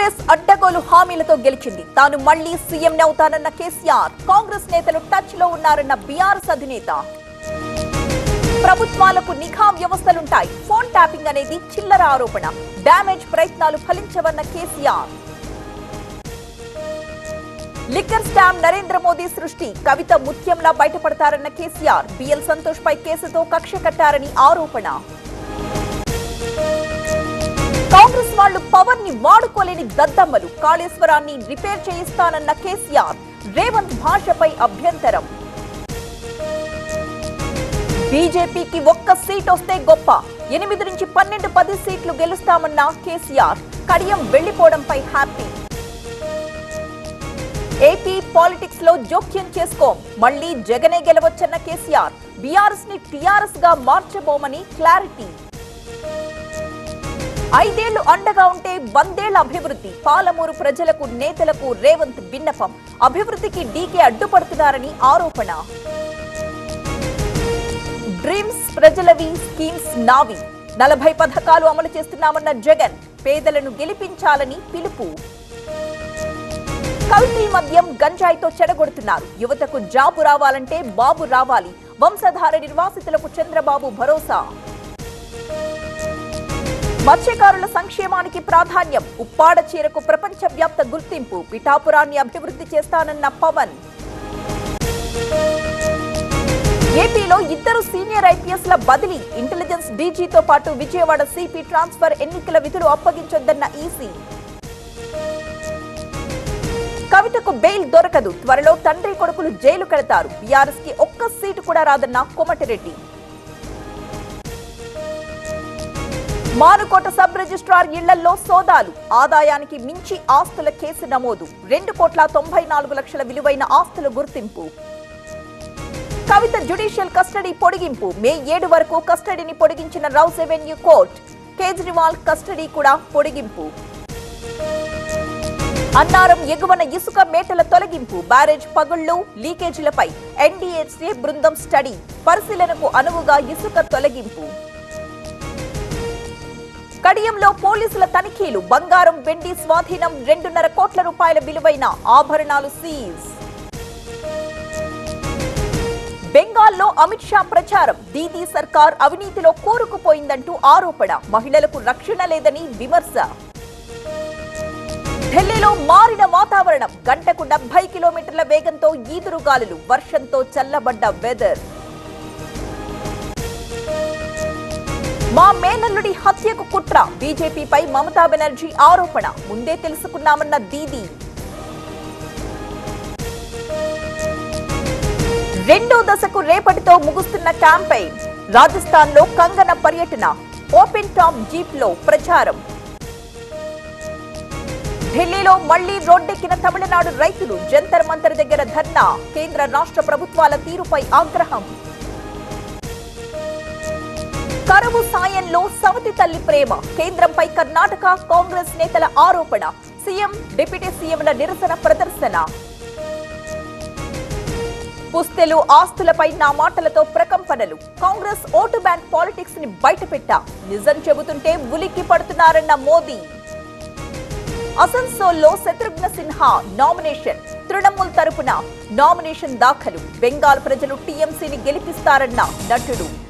కాంగ్రెస్ అడ్డగోలు హామీలతో గెలిచింది తాను మళ్లీ సీఎం అవుతానన్న కేసీఆర్ కాంగ్రెస్ నేతలు టచ్ లో ఉన్నారన్న బీఆర్ఎస్ అధినేత ప్రభుత్వాలకు నిఘా వ్యవస్థలుంటాయి ఫోన్ ట్యాపింగ్ అనేది చిల్లర ఆరోపణ డ్యామేజ్ ప్రయత్నాలు ఫలించవన్న కేసీఆర్ లిక్కర్ స్కామ్ నరేంద్ర మోదీ సృష్టి కవిత ముత్యంలా బయటపడతారన్న కేసీఆర్ బిఎల్ సంతోష్ పై కేసుతో కక్ష కట్టారని ఆరోపణ కాంగ్రెస్ వాళ్లు పవర్ ని వాడుకోలేని దద్దమ్మలు కాళేశ్వరాన్ని రిపేర్ చేయిస్తానన్న కేసీఆర్ రేవంత్ భాషపై అభ్యంతరం బీజేపీకి ఒక్క సీట్ వస్తే గొప్ప ఎనిమిది నుంచి పన్నెండు పది సీట్లు గెలుస్తామన్న కేసీఆర్ కడియం వెళ్లిపోవడంపై హ్యాపీ ఏపీ పాలిటిక్స్ లో జోక్యం చేసుకోం మళ్లీ జగనే గెలవచ్చన్న కేసీఆర్ బీఆర్ఎస్ ని టీఆర్ఎస్ గా మార్చబోమని క్లారిటీ ఐదేళ్లు అండగా ఉంటే వందేళ్ల అభివృద్ధి పాలమూరు ప్రజలకు నేతలకు రేవంత్ విన్నపం అభివృద్ధికి డీకే అడ్డుపడుతున్నారని ఆరోపణ డ్రీమ్స్ ప్రజలవి స్కీమ్స్ నావి నలభై పథకాలు అమలు చేస్తున్నామన్న జగన్ పేదలను గెలిపించాలని పిలుపు కల్తీ మద్యం గంజాయితో చెడగొడుతున్నారు యువతకు జాబు రావాలంటే బాబు రావాలి వంశధార నిర్వాసితులకు చంద్రబాబు భరోసా మత్స్యకారుల సంక్షేమానికి ప్రాధాన్యం ఉప్పాడ చీరకు ప్రపంచవ్యాప్త గుర్తింపు పిఠాపురాన్ని అభివృద్ధి చేస్తానన్న పవన్ ఏపీలో ఇద్దరు సీనియర్ ఐపీఎస్ ల బదిలీ ఇంటెలిజెన్స్ డీజీతో పాటు విజయవాడ సిపి ట్రాన్స్ఫర్ ఎన్నికల విధులు అప్పగించొద్దన్న ఈసీ కవితకు బెయిల్ దొరకదు త్వరలో తండ్రి కొడుకులు జైలు కడతారు బీఆర్ఎస్ కి ఒక్క సీటు కూడా రాదన్న కోమటిరెడ్డి మానుకోట సబ్ రిజిస్ట్రార్ ఇళ్లలో సోదాలు ఆదాయానికి మించి ఆస్తుల కేసు నమోదు రెండు కోట్ల తొంభై నాలుగు లక్షల విలువైన ఆస్తుల గుర్తింపు కవిత జ్యుడిషియల్ కస్టడీ పొడిగింపు మే ఏడు వరకు కస్టడీని పొడిగించిన Rouse Avenue court Kejriwal custody కూడా పొడిగింపు అన్నారం ఎగువన ఇసుక మేటల తొలగింపు బ్యారేజ్ పగుళ్లు లీకేజీలపై ఎన్డీఎస్ఏ బృందం స్టడీ పరిశీలనకు అనువుగా ఇసుక తొలగింపు కడియంలో పోలీసుల తనిఖీలు బంగారం వెండి స్వాధీనం రెండున్నర కోట్ల రూపాయల విలువైన ఆభరణాలు సీజ్ బెంగాల్లో అమిత్ షా ప్రచారం దీదీ సర్కార్ అవినీతిలో కూరుకుపోయిందంటూ ఆరోపణ మహిళలకు రక్షణ లేదని విమర్శ ఢిల్లీలో మారిన వాతావరణం గంటకు డెబ్బై కిలోమీటర్ల వేగంతో ఈదురుగాలులు వర్షంతో చల్లబడ్డ వెదర్ మా మేనల్లుడి హత్యకు కుట్ర బీజేపీపై మమతా బెనర్జీ ఆరోపణ ముందే తెలుసుకున్నామన్న దీదీ రెండో దశకు రేపటితో ముగుస్తున్న క్యాంపెయిన్ రాజస్థాన్ లో కంగన పర్యటన ఓపెన్ టాప్ జీప్ లో ప్రచారం ఢిల్లీలో మళ్లీ రోడ్డెక్కిన తమిళనాడు రైతులు జంతర్ మంతర్ దగ్గర ధర్నా కేంద్ర రాష్ట్ర ప్రభుత్వాల తీరుపై ఆగ్రహం కరువు సాయంలో సవతి తల్లి ప్రేమ కేంద్రంపై కర్ణాటక కాంగ్రెస్ నేతల ఆరోపణ సీఎం డిప్యూటీ సీఎంల నిరసన ప్రదర్శన పుస్తెలు ఆస్తులపై నా మాటలతో ప్రకంపనలు కాంగ్రెస్ ఓటు బ్యాంక్ పాలిటిక్స్ ని బయటపెట్టా నిజం చెబుతుంటే ఉలిక్కి పడుతున్నారన్న మోదీ అసన్సోల్లో శత్రుఘ్న సిన్హా నామినేషన్ తృణమూల్ తరపున నామినేషన్ దాఖలు బెంగాల్ ప్రజలు టీఎంసీని గెలిపిస్తారన్న నటుడు